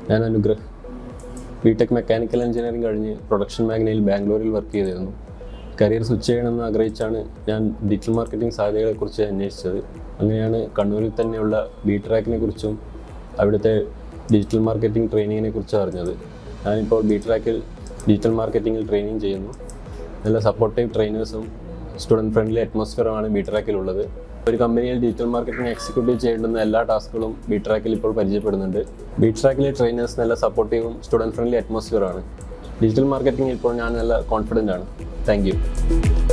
ഞാൻ Anugrah B Tech mechanical engineering കഴിഞ്ഞ് production മേഖലയിൽ ബാംഗ്ലൂരിൽ വർക്ക് ചെയ്തിരുന്നു കരിയർ സ്വിച്ച് ചെയ്യണമെന്ന് ആഗ്രഹിച്ചാണ് ഞാൻ ഡിജിറ്റൽ മാർക്കറ്റിംഗ് സാധ്യതകളെക്കുറിച്ച് അന്വേഷിച്ചത് അങ്ങനെയാണ് കണ്ണൂരിൽ തന്നെയുള്ള ബി ട്രാക്കിനെ കുറിച്ചും അവിടുത്തെ ഡിജിറ്റൽ മാർക്കറ്റിംഗ് ട്രെയിനിങ്ങിനെ കുറിച്ചും അറിഞ്ഞത് ഞാനിപ്പോൾ ബി ട്രാക്കിൽ ഡിജിറ്റൽ മാർക്കറ്റിംഗിൽ ട്രെയിനിങ് ചെയ്യുന്നു നല്ല സപ്പോർട്ടീവ് ട്രെയിനേഴ്സും സ്റ്റുഡൻറ്റ് ഫ്രണ്ട്ലി അറ്റ്മോസ്ഫിയറുമാണ് ബി ട്രാക്കിലുള്ളത് ഒരു കമ്പനിയിൽ ഡിജിറ്റൽ മാർക്കറ്റിംഗ് എക്സിക്യൂട്ടീവ് ചെയ്യേണ്ടുന്ന എല്ലാ ടാസ്കുകളും ബി ട്രാക്കിൽ ഇപ്പോൾ പരിചയപ്പെടുന്നുണ്ട് ബി ട്രാക്കിലെ ട്രെയിനേഴ്സ് നല്ല സപ്പോർട്ടീവും സ്റ്റുഡൻറ്റ് ഫ്രണ്ട്ലി അറ്റ്മോസ്ഫിയറാണ് ഡിജിറ്റൽ മാർക്കറ്റിംഗ് ഇപ്പോൾ ഞാൻ നല്ല കോൺഫിഡൻ്റ് ആണ് താങ്ക് യു